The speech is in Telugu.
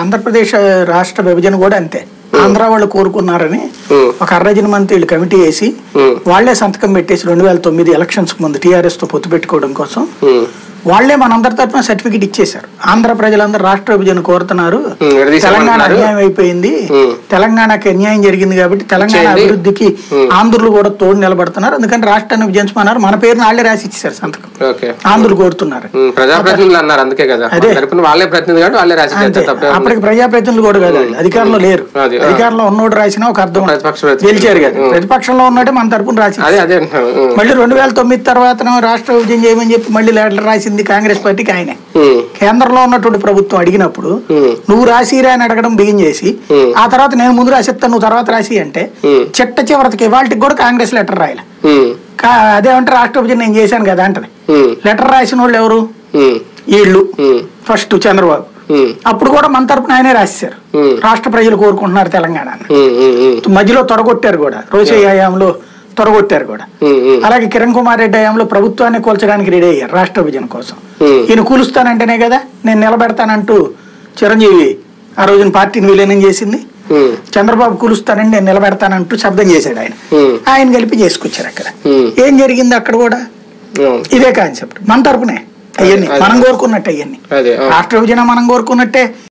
ఆంధ్రప్రదేశ్ రాష్ట్ర విభజన కూడా అంతే ఆంధ్ర వాళ్ళు కోరుకున్నారని Hmm. ఒక అర్రజన మంది వీళ్ళు కమిటీ వేసి Hmm. వాళ్లే సంతకం పెట్టేసి రెండు వేల తొమ్మిది ఎలక్షన్స్ ముందు టీఆర్ఎస్ తో పొత్తు పెట్టుకోవడం కోసం ఉమ్, వాళ్లే మనందరి తరఫున సర్టిఫికెట్ ఇచ్చేశారు ఆంధ్ర ప్రజలందరూ రాష్ట్ర విభజన కోరుతున్నారు Hmm, విడదీశామన్నారు. తెలంగాణ అన్యాయం అయిపోయింది Hmm. తెలంగాణకి అన్యాయం జరిగింది కాబట్టి తెలంగాణ ఇచ్చేయండి. అభివృద్ధికి ఆంధ్రులు కూడా తోడు నిలబడుతున్నారు అందుకని రాష్ట్రాన్ని విభజించమన్నారు మన పేరుని వాళ్ళే రాసి ఇచ్చేశారు సంతకం ఓకే ఆంధ్రులు కోరుతున్నారు ఉమ్, ప్రజాప్రతినిధులు అన్నారు అందుకే కదా అదే. తరపున వాళ్ళే ప్రతినిధి కాబట్టి వాళ్ళే రాసి అంతే చేస్తారు తప్పే ఉంది. అప్పటికి ప్రజాప్రతినిధులు కూడా కాదు వాళ్ళు. అధికారంలో లేరు అది, ఆ. అధికారంలో ఉన్నోడు రాసినా ఒక అర్థం ఉంటుంది. ప్రతిపక్ష ప్రతినిధి. గెలిచారు కదా ఉం. ప్రతిపక్షంలో ఉన్నట్టే మన తరపున రాసి అదే అదే అంటున్నాను. ఉమ్, మళ్ళీ రెండు వేల తొమ్మిది తర్వాత రాష్ట్ర విభజన చేయమని చెప్పి మళ్ళీ లెటర్ రాసింది కాంగ్రెస్ పార్టీకి ఆయనే ఉమ్, కేంద్రంలో ఉన్నటువంటి ప్రభుత్వం అడిగినప్పుడు ఉమ్, నువ్వు రాసిరా అని అడగడం బిగిన్ చేసి ఉం. ఆ తర్వాత నేను ముందు రాసిస్తాను నువ్వు తర్వాత రాసి అంటే ఉం. చిట్ట చివరికి ఇవాళకి కూడా కాంగ్రెస్ లెటర్ రాయాలి ఉమ్, కా- అదేమంటే రాష్ట్ర విభజన నేను చేశాను కదా అంటది ఉమ్, లెటర్ రాసిన వాళ్ళు ఎవరు ఉమ్, వీళ్ళు ఉమ్, ఫస్ట్ చంద్రబాబు ఉమ్, అప్పుడు కూడా మన తరపున ఆయనే రాశారు ఉం. రాష్ట్ర ప్రజలు కోరుకుంటున్నారు తెలంగాణ అని. ఉమ్, ఉమ్, ఉమ్, మధ్యలో తొడగొట్టారు కూడా రోసే హయాంలో తొడగొట్టారు కూడా ఉమ్, ఉమ్, అలాగే కిరణ్ కుమార్ రెడ్డి హయాంలో ప్రభుత్వాన్ని కూల్చడానికి రెడీ అయ్యారు రాష్ట్ర విభజన కోసం ఉమ్. ఈయన కూలుస్తానంటేనే కదా నేను నిలబెడతానంటూ చిరంజీవి ఆ రోజున పార్టీని విలీనం చేసింది ఉమ్, చంద్రబాబు కూలుస్తానని నేను నిలబెడతానంటూ శబ్దం చేశాడు ఆయన ఉమ్, ఆయన కలిపి చేసుకొచ్చారు అక్కడ ఉమ్, ఏం జరిగింది అక్కడ కూడా ఉమ్, ఇదే కాన్సెప్ట్ మన తరపునే అవన్నీ అదే. మనం కోరుకున్నట్టు అవన్నీ అదే ఆ. రాష్ట్ర విభజన మనం కోరుకున్నట్టే